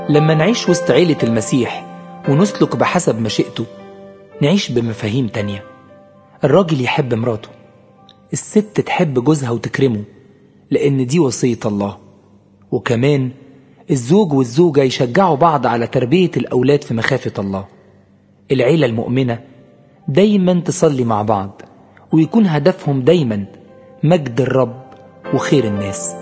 لما نعيش وسط عيلة المسيح ونسلك بحسب مشيئته نعيش بمفاهيم تانية الراجل يحب مراته الست تحب جوزها وتكرمه لأن دي وصية الله وكمان الزوج والزوجة يشجعوا بعض على تربية الأولاد في مخافة الله العيلة المؤمنة دايما تصلي مع بعض ويكون هدفهم دايما مجد الرب وخير الناس